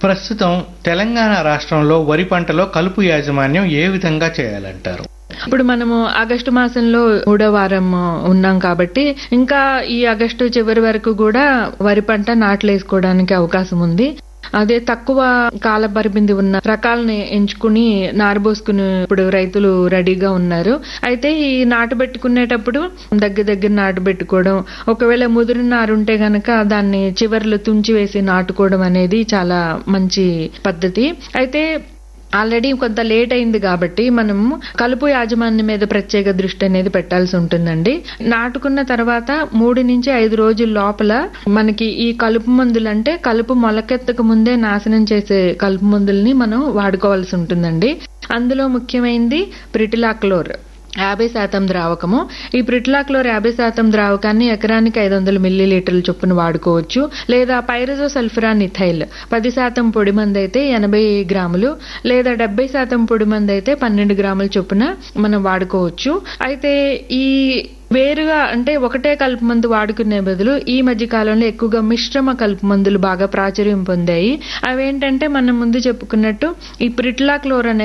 ప్రస్తుతం తెలంగాణ రాష్ట్రంలో వరి పంటలో కలుపు యాజమాన్యం ఏ విధంగా చేయాలంటారు ఇప్పుడు మనము ఆగస్టు మాసంలో మూడో వారం ఉన్నాం కాబట్టి ఇంకా ఈ ఆగస్టు చివరి వరకు కూడా వరి పంట నాట్లు వేసుకోవడానికి అవకాశం ఉంది అదే తక్కువ కాల పరిమితి ఉన్న రకాలని ఎంచుకుని నారబోసుకుని ఇప్పుడు రైతులు రెడీగా ఉన్నారు అయితే ఈ నాటు పెట్టుకునేటప్పుడు దగ్గర దగ్గర నాటు పెట్టుకోవడం ఒకవేళ ముదిరిన నారు ఉంటే గనక దాన్ని చివర్లు తుంచి వేసి నాటుకోవడం అనేది చాలా మంచి పద్ధతి అయితే ఆల్రెడీ కొంత లేట్ అయింది కాబట్టి మనం కలుపు యాజమాన్యం మీద ప్రత్యేక దృష్టి అనేది పెట్టాల్సి ఉంటుందండి నాటుకున్న తర్వాత మూడు నుంచి ఐదు రోజుల లోపల మనకి ఈ కలుపు మందులు అంటే కలుపు మొలకెత్తక ముందే నాశనం చేసే కలుపు మందుల్ని మనం వాడుకోవాల్సి ఉంటుందండి అందులో ముఖ్యమైనది ప్రిటిలాక్లోర్ యాభై శాతం ద్రావకము ఈ ప్రిట్లాక్లోర్ యాభై శాతం ద్రావకాన్ని ఎకరానికి ఐదు వందల మిల్లీ లీటర్ల చొప్పున వాడుకోవచ్చు లేదా పైరజో సల్ఫరాన్ ఇథైల్ పది శాతం పొడి మంది అయితే ఎనభై గ్రాములు లేదా డెబ్బై శాతం పొడి మంది అయితే పన్నెండు గ్రాముల చొప్పున మనం వాడుకోవచ్చు అయితే ఈ వేరుగా అంటే ఒకటే కలుపు మందు వాడుకునే బదులు ఈ మధ్య కాలంలో ఎక్కువగా మిశ్రమ కలుపు మందులు బాగా ప్రాచుర్యం పొందాయి అవేంటంటే మనం ముందు చెప్పుకున్నట్టు ఈ ప్రిట్లాక్లోర్ అనే